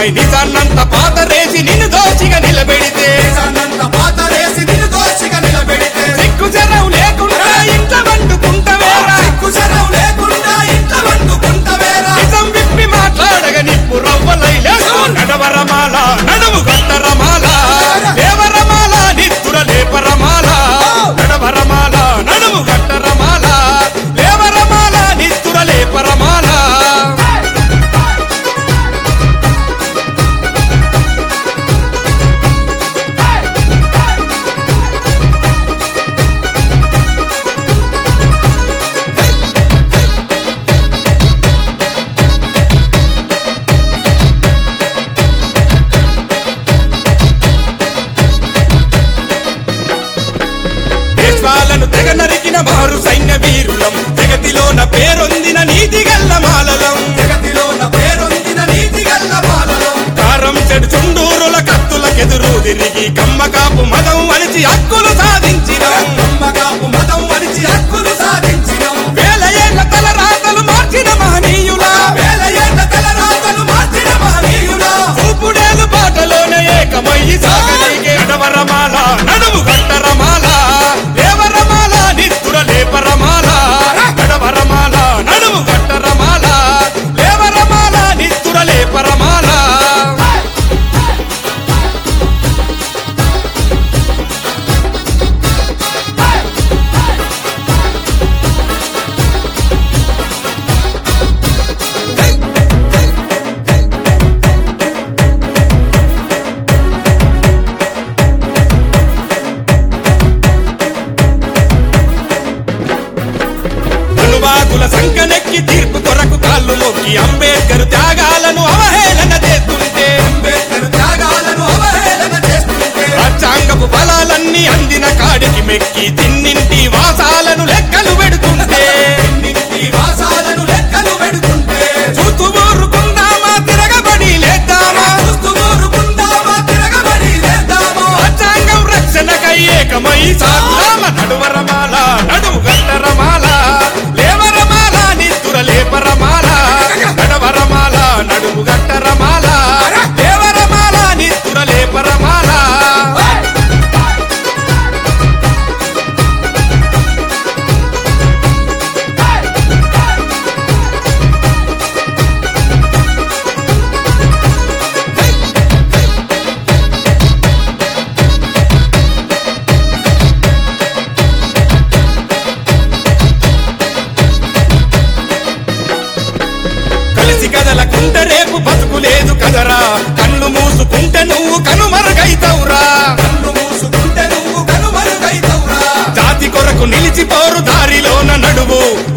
పై నిజాన్నంత పాత రేసి నిన్ను దోచిగా నిలబెడితే నిజాన్నంత పాతరేసి నిన్ను దోషిగా నిలబెడితే సిగ్గు జరం లేకుండా ఇంట వండుకుంటవేరా సిగ్గు శరం లేకుండా ఇంట వండుకుంటవేరా నిజం విప్పి మాట్లాడగ నిప్పు రవ్వలై లేసు నడవరమాల నడుము గట్టరమాల దేవరమాల నిత్తుర లేపరమాల నడవరమాల నడుము గట్టరమాల దేవరమాల నిత్తుర లేపరమాల దేశాలను తెగ నరికిన మారు సైన్య వీరులం జగతిలోన పేరొందిన నీతి గల్ల మాలలం జగతిలోన పేరొందిన నీతి గల్ల బాలలో కారం చెడు చుండూరుల కత్తులకెదురు తిరిగి కమ్మకాపు మదం అణిచి హక్కులు సాధించిన నమ్మకాపు మతం మరిచి హక్కులు సాధించినం వేల ఏళ్ల తలరాతలు మార్చిన మహనీయుల వేల ఏళ్ల తలరాతలు మార్చిన మహనీయులా చూపుడేలు బాటలోనే ఏకమయ్యి సాగలిగే నడవరమాల నడుము గట్టరమాల దేవరమాల నిత్తుర లేపరమాల నడవరమాల నడుము గట్టరమాల దేవరమాల నిత్తుర లేపరమాల అనువాదుల సంకనెక్కి తీర్పు కొరకు కాళ్ళు మొక్కి అంబేద్కర్ త్యాగాలను అవహేళన చేస్తుంటే అంబేద్కర్ త్యాగాలను అవహేళన చేస్తుంటే రాజ్యాంగపు బలాలన్నీ అందిన కాడికి మెక్కి తిన్నింటి వాసాలను లెక్కలు పెడుతుంటే నింటి వాసాలను లెక్కలు పెడుతుంటే చూతూ ఊరుకుందామా తిరగబడి లేద్దామా చూస్తూ ఊరుకుందామా తిరగబడి లేద్దామా రాజ్యాంగం రక్షణకై ఏకమై సాగుదామ నడువరమాల నడువు గట్టరమాల లేవరమాల నిత్తుర లేపరమాల నడవరమాల నడువు గట్టరమాల లేవరమాల నిత్తుర లేపరమాల కలిసి కదలకుంటే రేపు బతుకు లేదు కదరా కళ్ళు మూసుకుంటే నువ్వు కనుమరుగైతవురా కన్ను మూసుకుంటే నువ్వు కనుమరుగైతవురా జాతి కొరకు నిలిచిపోరు దారిలోన నడువు